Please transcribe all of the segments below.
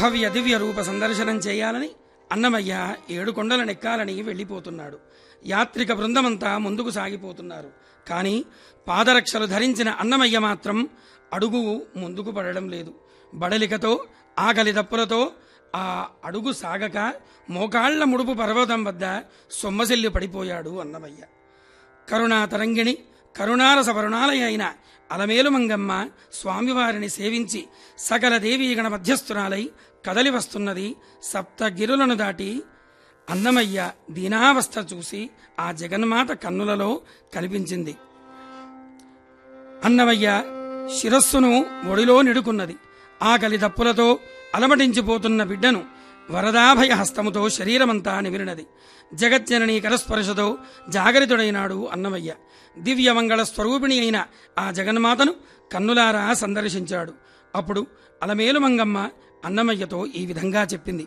భవ్య దివ్య రూప సందర్శనం చేయాలని అన్నమయ్య ఏడు కొండలనెక్కాలని వెళ్ళిపోతున్నాడు యాత్రిక బృందమంతా ముందుకు సాగిపోతున్నారు కాని పాదరక్షలు ధరించిన అన్నమయ్య మాత్రం అడుగు ముందుకు పడడం లేదు బడలికతో ఆకలి దప్పులతో ఆ అడుగు సాగక మోకాళ్ల ముడుపు పర్వతం వద్ద సొమ్మసిల్లి పడిపోయాడు అన్నమయ్య కరుణా తరంగిణి కరుణారస వరుణాలయ అయిన అలమేలు మంగమ్మ స్వామివారిని సేవించి సకల దేవీగణ మధ్యస్థురాలై కదలి వస్తున్నది సప్తగిరులను దాటి అన్నమయ్య దీనావస్థ చూసి ఆ జగన్మాత కన్నులలో కనిపించింది అన్నమయ్య శిరస్సును ఒడిలో నిడుకున్నది ఆకలి దప్పులతో అలమటించిపోతున్న బిడ్డను వరదాభయ హస్తముతో శరీరమంతా నిమిరినది జగజ్జననీ కరస్పర్శతో జాగరితుడైనాడు అన్నమయ్య దివ్యమంగళ స్వరూపిణి అయిన ఆ జగన్మాతను కన్నులారా సందర్శించాడు అప్పుడు అలమేలు మంగమ్మ అన్నమయ్యతో ఈ విధంగా చెప్పింది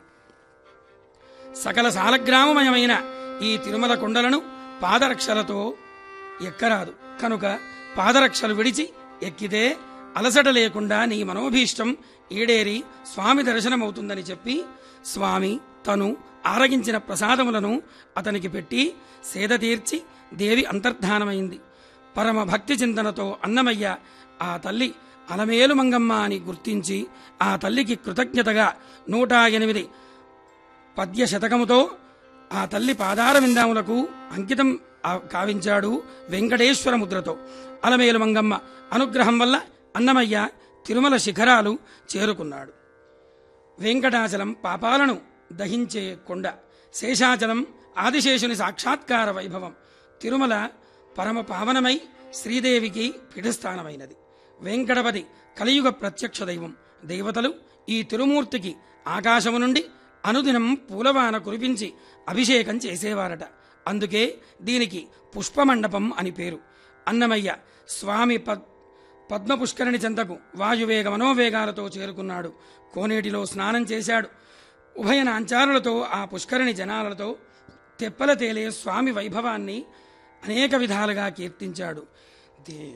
సకల సాలగ్రామమయమైన ఈ తిరుమల కొండలను పాదరక్షలతో ఎక్కరాదు కనుక పాదరక్షలు విడిచి ఎక్కితే అలసట లేకుండా నీ మనోభీష్టం ఈడేరి స్వామి దర్శనమవుతుందని చెప్పి స్వామి తను ఆరగించిన ప్రసాదములను అతనికి పెట్టి సేద తీర్చి దేవి అంతర్ధానమైంది పరమ భక్తి చింతనతో అన్నమయ్య ఆ తల్లి అలమేలు మంగమ్మ అని గుర్తించి ఆ తల్లికి కృతజ్ఞతగా నూట ఎనిమిది పద్య శతకముతో ఆ తల్లి పాదార విందాములకు అంకితం ఆ- కావించాడు వెంకటేశ్వర ముద్రతో అలమేలు మంగమ్మ అనుగ్రహం వల్ల అన్నమయ్య తిరుమల శిఖరాలు చేరుకున్నాడు వెంకటాచలం పాపాలను దహించే కొండ శేషాచలం ఆదిశేషుని సాక్షాత్కార వైభవం తిరుమల పరమ పావనమై శ్రీదేవికి పీఠస్థానమైనది వెంకటపతి కలియుగ ప్రత్యక్ష దైవం దేవతలు ఈ తిరుమూర్తికి ఆకాశము నుండి అనుదినం పూలవాన కురిపించి అభిషేకం చేసేవారట అందుకే దీనికి పుష్పమండపం అని పేరు అన్నమయ్య స్వామి పద్ పద్మ పుష్కరిణి చెంతకు వాయువేగ మనోవేగాలతో చేరుకున్నాడు కోనేటిలో స్నానం చేశాడు ఉభయ నాంచారులతో ఆ పుష్కరిణి జనాలతో తెప్పల తేలే స్వామి వైభవాన్ని అనేక విధాలుగా కీర్తించాడు దే